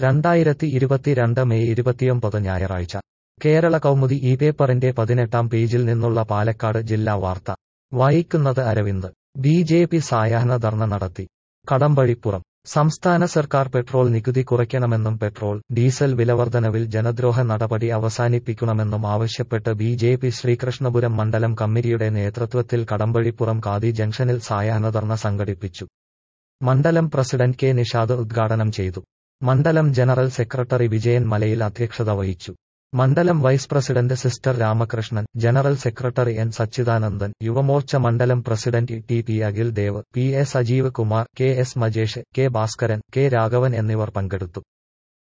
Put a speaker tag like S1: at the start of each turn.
S1: രണ്ടായിരത്തി ഇരുപത്തിരണ്ട് മെയ് ഇരുപത്തിയൊമ്പത് ഞായറാഴ്ച കേരള കൗമുദി ഈ പേപ്പറിന്റെ പതിനെട്ടാം പേജിൽ നിന്നുള്ള പാലക്കാട് ജില്ലാ വാർത്ത വായിക്കുന്നത് അരവിന്ദ് ബി ജെ പി സായാഹ്ന ധർണ നടത്തി കടമ്പഴിപ്പുറം സംസ്ഥാന സർക്കാർ പെട്രോൾ നികുതി കുറയ്ക്കണമെന്നും പെട്രോൾ ഡീസൽ വിലവർധനവിൽ ജനദ്രോഹ നടപടി അവസാനിപ്പിക്കണമെന്നും ആവശ്യപ്പെട്ട് ബി ജെ പി ശ്രീകൃഷ്ണപുരം മണ്ഡലം കമ്മിറ്റിയുടെ നേതൃത്വത്തിൽ കടമ്പഴിപ്പുറം ഖാദി ജംഗ്ഷനിൽ സായാഹ്ന ധർണ സംഘടിപ്പിച്ചു മണ്ഡലം പ്രസിഡന്റ് കെ നിഷാദ് ഉദ്ഘാടനം ചെയ്തു മണ്ഡലം ജനറൽ സെക്രട്ടറി വിജയൻ മലയിൽ അധ്യക്ഷത വഹിച്ചു മണ്ഡലം vice president sister Ramakrishnan general secretary N Sachidanandan Yuvamorcha മണ്ഡലം president T P Akhil Dev P A Sajeev Kumar K S Majesh K Bhaskaran K Raghavan എന്നിവർ പങ്കെടുത്തു